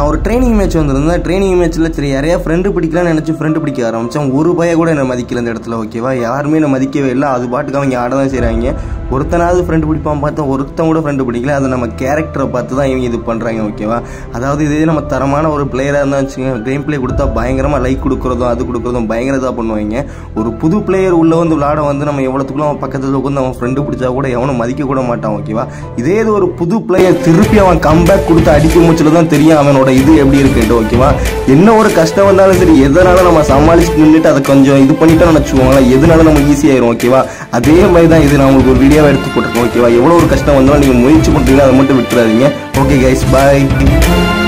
நான் ஒரு training match வந்திருந்தேன் ட்ரைனிங் மேட்ச்சில் சரி யாரையா ஃப்ரெண்டு பிடிக்கலாம்னு நினச்சி ஃப்ரெண்டு பிடிக்க ஆரம்பித்தேன் ஒரு பைய கூட என்னை மதிக்கல இந்த இடத்துல ஓகேவா யாருமே என்னை மதிக்கவே இல்லை அது பாட்டுக்கு அவங்க ஆட தான் செய்கிறாங்க ஒருத்தனாவது ஃப்ரெண்டு பிடிப்பான் பார்த்தா ஒருத்தன் கூட ஃப்ரெண்டு பிடிக்கல அது நம்ம கேரக்டரை பார்த்து தான் இவங்க இது பண்ணுறாங்க ஓகேவா அதாவது இதே நம்ம தரமான ஒரு பிளேயராக இருந்தால் வச்சுங்க கேம் ப்ளே கொடுத்தா பயங்கரமாக லைக் கொடுக்குறதும் அது கொடுக்குறதும் பயங்கர இதாக பண்ணுவாங்க ஒரு புது பிளேயர் உள்ளே வந்து விளாட வந்து நம்ம எவ்வளோத்துக்குள்ள அவன் பக்கத்தில் உட்காந்து அவன் ஃப்ரெண்டு பிடிச்சா கூட எவனும் மதிக்க கூட மாட்டான் ஓகேவா இதே இது ஒரு புது பிளேயர் திருப்பி அவன் கம்பேக் கொடுத்து அடிக்க மூச்சில் தான் தெரியும் அவனோட இது எப்படி இருக்குன்ட்டு ஓகேவா என்ன ஒரு கஷ்டம் வந்தாலும் சரி எதனால நம்ம சமாளிச்சு நின்றுட்டு அதை கொஞ்சம் இது பண்ணிட்டோம்னு வச்சுக்கோங்களேன் எதனால நம்ம ஈஸியாயிரும் ஓகேவா அதே மாதிரி தான் இது நான் உங்களுக்கு ஒரு வீடியோவை எடுத்து போட்டிருக்கேன் ஓகேவா எவ்வளோ ஒரு கஷ்டம் வந்தாலும் நீங்கள் முயற்சி பண்ணுறீங்கன்னா அதை மட்டும் விட்டுறாதீங்க ஓகே கைஸ் பாய்